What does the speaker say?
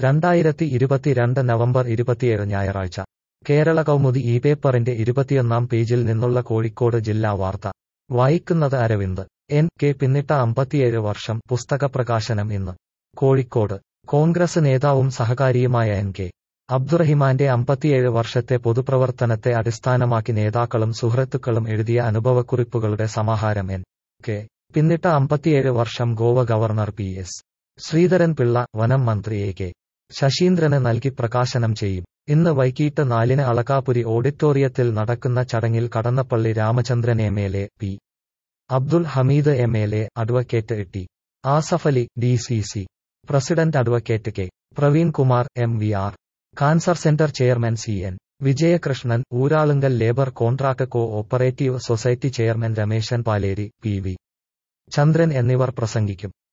രണ്ടായിരത്തി ഇരുപത്തിരണ്ട് നവംബർ ഇരുപത്തിയേഴ് ഞായറാഴ്ച കേരള കൗമുദി ഈ പേപ്പറിന്റെ ഇരുപത്തിയൊന്നാം പേജിൽ നിന്നുള്ള കോഴിക്കോട് ജില്ലാ വാർത്ത വായിക്കുന്നത് അരവിന്ദ് എൻ കെ പിന്നിട്ട അമ്പത്തിയേഴ് വർഷം പുസ്തക പ്രകാശനം ഇന്ന് കോഴിക്കോട് കോൺഗ്രസ് നേതാവും സഹകാരിയുമായ എൻ കെ അബ്ദുറഹിമാന്റെ അമ്പത്തിയേഴ് വർഷത്തെ പൊതുപ്രവർത്തനത്തെ അടിസ്ഥാനമാക്കി നേതാക്കളും സുഹൃത്തുക്കളും എഴുതിയ അനുഭവക്കുറിപ്പുകളുടെ സമാഹാരം എൻ കെ പിന്നിട്ട അമ്പത്തിയേഴ് വർഷം Goa governor P S Sreedharan Pillai വനം മന്ത്രി എ കെ ശശീന്ദ്രന് നൽകി പ്രകാശനം ചെയ്യും ഇന്ന് വൈകിട്ട് നാലിന് അളകാപുരി ഓഡിറ്റോറിയത്തിൽ നടക്കുന്ന ചടങ്ങിൽ Kadannappally Ramachandran M L A P Abdul Hameed M L A advocate T Asafali D C C president advocate K Praveen Kumar M V R cancer centre chairman C N Vijayakrishnan Uralungal labour contract co operative society chairman Rameshan Paleri P V Chandran എന്നിവർ പ്രസംഗിക്കും